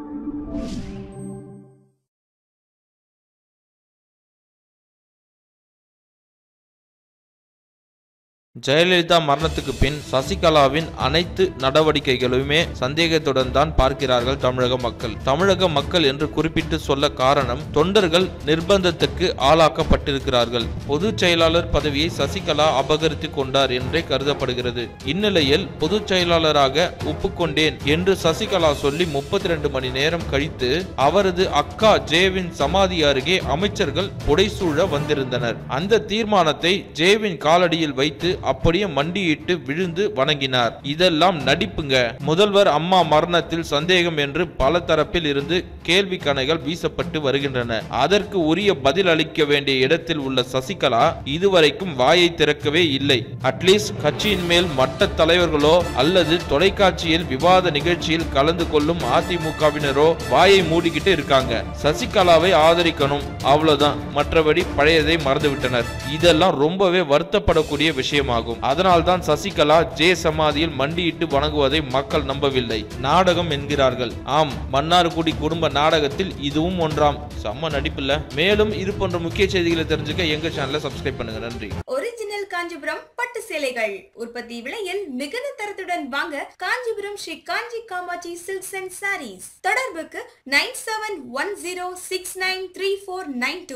ஜெயலலிதா மரணத்துக்கு பின் சசிகலாவின் அனைத்து நடவடிக்கைகளுமே சந்தேகத்துடன் தான் பார்க்கிறார்கள் தமிழக மக்கள் தமிழக மக்கள் என்று குறிப்பிட்டு சொல்ல காரணம் தொண்டர்கள் நிர்பந்தத்துக்கு ஆளாக்கப்பட்டிருக்கிறார்கள் பொதுச் செயலாளர் பதவியை சசிகலா அபகரித்து கொண்டார் என்றே கருதப்படுகிறது இந்நிலையில் பொதுச் செயலாளராக ஒப்புக்கொண்டேன் என்று சசிகலா சொல்லி முப்பத்தி ரெண்டு மணி நேரம் கழித்து அவரது அக்கா ஜேவின் சமாதி அருகே அமைச்சர்கள் புடைசூழ வந்திருந்தனர் அந்த தீர்மானத்தை ஜேவின் காலடியில் வைத்து அப்படியே மண்டியிட்டு விழுந்து வணங்கினார் இதெல்லாம் நடிப்புங்க முதல்வர் அம்மா மரணத்தில் சந்தேகம் என்று பல தரப்பில் இருந்து கேள்வி கணைகள் வீசப்பட்டு வருகின்றன அதற்கு உரிய பதில் அளிக்க வேண்டிய இடத்தில் உள்ள சசிகலா இதுவரைக்கும் வாயை திறக்கவே இல்லை அட்லீஸ்ட் கட்சியின் மேல் மட்ட தலைவர்களோ அல்லது தொலைக்காட்சியில் விவாத நிகழ்ச்சியில் கலந்து கொள்ளும் அதிமுகவினரோ வாயை மூடிக்கிட்டு இருக்காங்க சசிகலாவை ஆதரிக்கணும் அவ்வளவுதான் மற்றபடி பழையதை மறந்துவிட்டனர் இதெல்லாம் ரொம்பவே வருத்தப்படக்கூடிய விஷயமாகும் அதனால்தான் சசிகலா ஜே சமாதியில் மண்டியிட்டு வணங்குவதை மக்கள் நம்பவில்லை நாடகம் என்கிறார்கள் ஆம் மன்னார்குடி குடும்ப நாடகத்தில் இதுவும் ஒன்றாம் செம்ம நடிப்பில்ல மேலும் இது போன்ற முக்கிய செய்திகளை தெரிஞ்சுக்க எங்க சேனலை சப்ஸ்கிரைப் பண்ணுங்க நன்றி ஒரிஜினல் காஞ்சிபுரம் பட்டு சேலைகள் உற்பத்தி விலையில் மிகுந்த தரத்துடன் வாங்க காஞ்சிபுரம் ஸ்ரீ காஞ்சி காமாட்சி சில்க்ஸ் அண்ட் சாரீஸ் தொடர்புக்கு nine seven one zero six nine three four nine two